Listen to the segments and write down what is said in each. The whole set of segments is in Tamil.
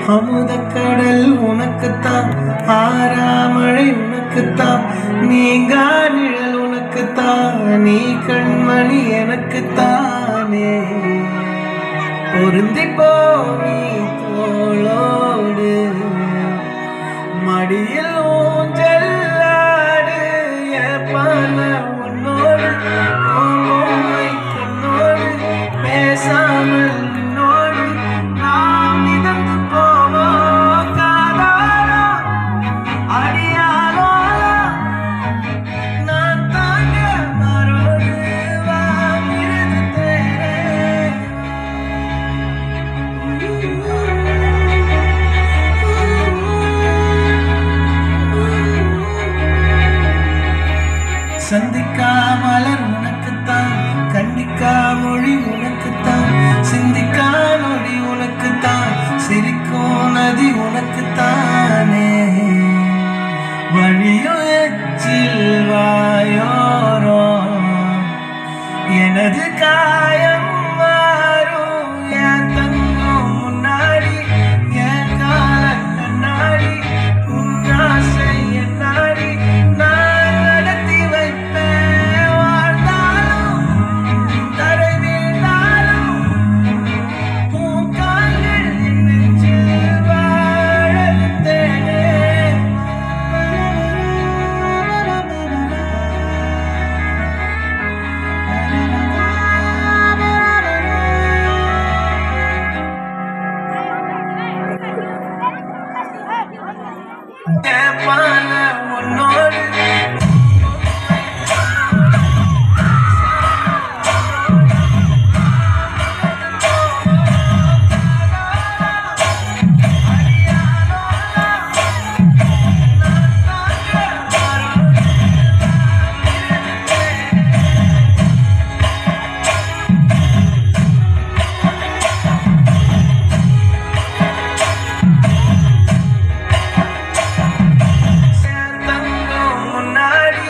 அமுதக்கடல் உனக்குத்தான் ஆறாமழை உனக்குத்தான் நீங்கா நிழல் உனக்குத்தான் நீ கண்மணி எனக்குத்தானே பொருந்தி போ நீ தோளோடு மடியில் ஊஞ்சல்லாடு ஏப்பான உன்னோடு உன்னை கண்ணோடு பேசாமல் நின்னோடு நாம் மிதந்து போவோம் காதாரா அடியாரோலா நான் தாங்க மரோடு வா மிருது தேரே சந்திக்கா மலர் உனக்குத்தான் கண்டிக்கா மொழி உனக்குத்தான் சிந்திக்கா நொடி உனக்குத்தான் சிரிக்கும் நதி உனக்குத்தானே வழியும் எச்சில் வாயோரோ எனது காயம் மாறும் என் தங்கம் முன்னாடி என் கால கண்ணாடி உன் ஆசை என்னாடி நான் நடத்தி வைப்பேன் வாழ்ந்தாலும் தரை வீழ்ந்தாலும் உன் கால்கள் என் நெஞ்சில் வாழ ஏப்பான உன்னோடு தங்கம் முன்னாடி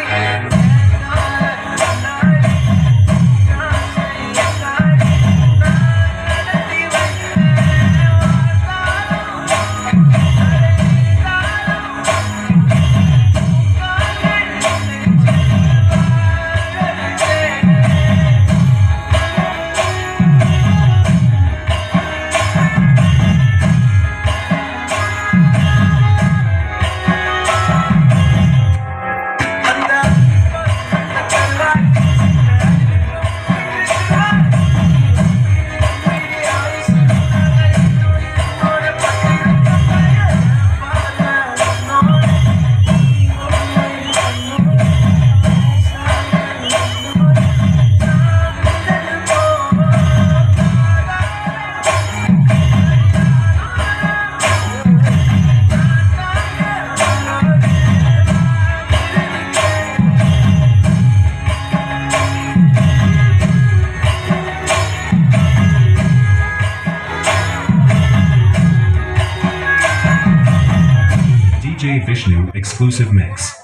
DJ Vishnu exclusive mix.